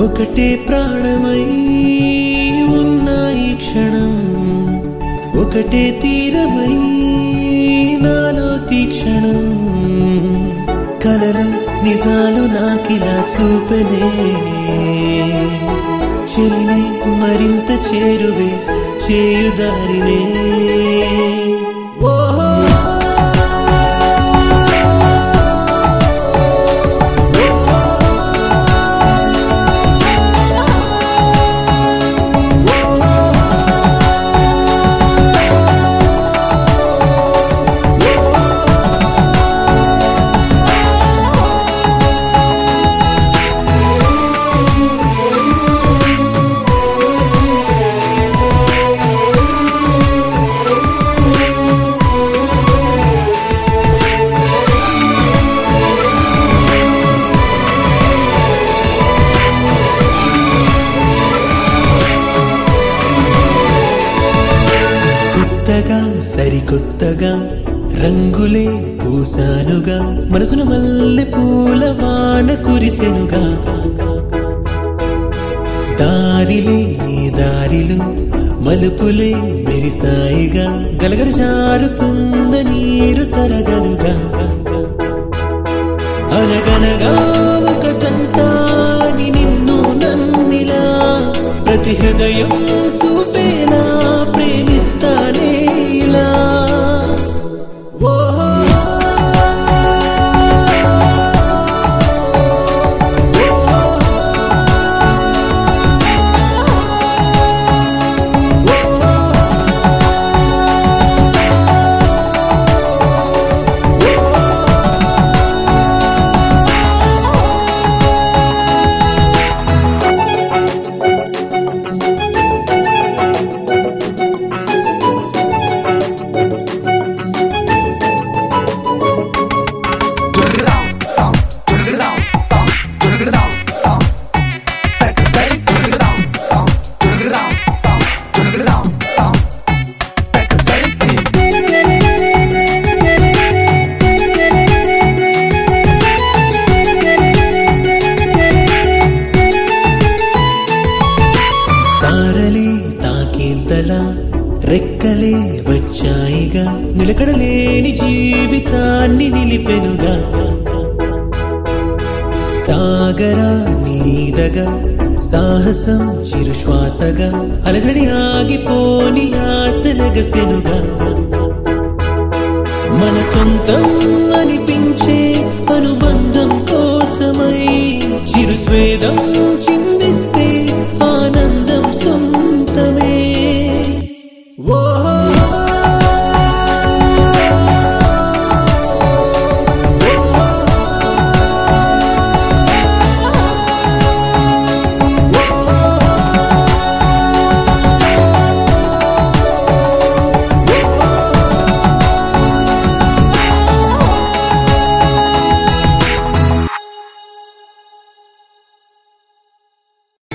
ఒకటే ప్రాణమై ఉన్న ఈ క్షణం ఒకటే తీరమై నాలో తీక్షణం కలలు నిజాలు నాకిలా చూపనే చెలినే మరింత చేరువే చేయుదారినే ఓహో కొత్తగా సరికొత్తగా రంగులే పూసానుగా మనసున మల్లె పూల వాన కురిసెనుగా దారిలే నీ దారిలు మలుపులే మెరిసాయిగా గలగల జారుతున్న నీరు తరగలుగా అనగనగా ఒక జంటాని నిన్ను నన్నిలా ప్రతి హృదయం చూపేలా ప్రేమిస్తానే ఇలా ఓహో తారలే తాకేంతలా రెక్కలే వచ్చాయిగా నిలకడలేని జీవితాన్ని నిలిపెనుగా సాగరా నీదగా సాహసం చిరుశ్వాసగా అలజడి ఆగిపోని ఆశలగసెనుగా మన సొంతం